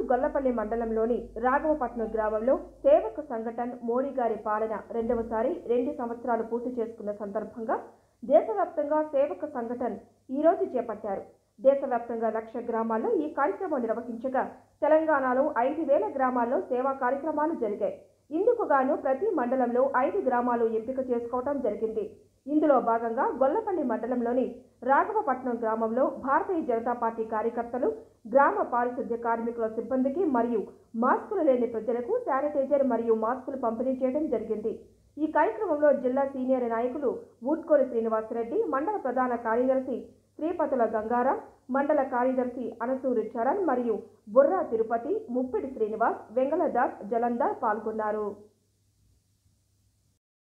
గొల్లపల్లి మండలంలోని రాఘవపట్నం గ్రామంలో సేవక సంఘటన్ మోడీ గారి పాలన రెండవసారి రెండు సంవత్సరాలు పూర్తి చేసుకున్న సందర్భంగా దేశవ్యాప్తంగా సేవక సంఘటన్ ఈ రోజు చేపట్టారు దేశవ్యాప్తంగా లక్ష గ్రామాల్లో ఈ కార్యక్రమం నిర్వహించగా తెలంగాణలో ఐదు వేల గ్రామాల్లో సేవా కార్యక్రమాలు జరిగాయి ఇందుకు గాను ప్రతి మండలంలో ఐదు గ్రామాలు ఎంపిక చేసుకోవడం జరిగింది ఇందులో భాగంగా గొల్లపల్లి మండలంలోని రాఘవపట్నం గ్రామంలో భారతీయ జనతా పార్టీ కార్యకర్తలు గ్రామ పారిశుద్ధ్య కార్మికుల సిబ్బందికి మరియు మాస్కులు లేని ప్రజలకు శానిటైజర్ మరియు మాస్కులు పంపిణీ చేయడం జరిగింది ఈ కార్యక్రమంలో జిల్లా సీనియర్ నాయకులు ఊట్కోలి శ్రీనివాసరెడ్డి మండల ప్రధాన కార్యదర్శి శ్రీపతుల గంగారాం మండల కార్యదర్శి అనసూరి చరణ్ మరియు బుర్రా తిరుపతి ముప్పిడి శ్రీనివాస్ వెంగళదాస్ జలంధర్ పాల్గొన్నారు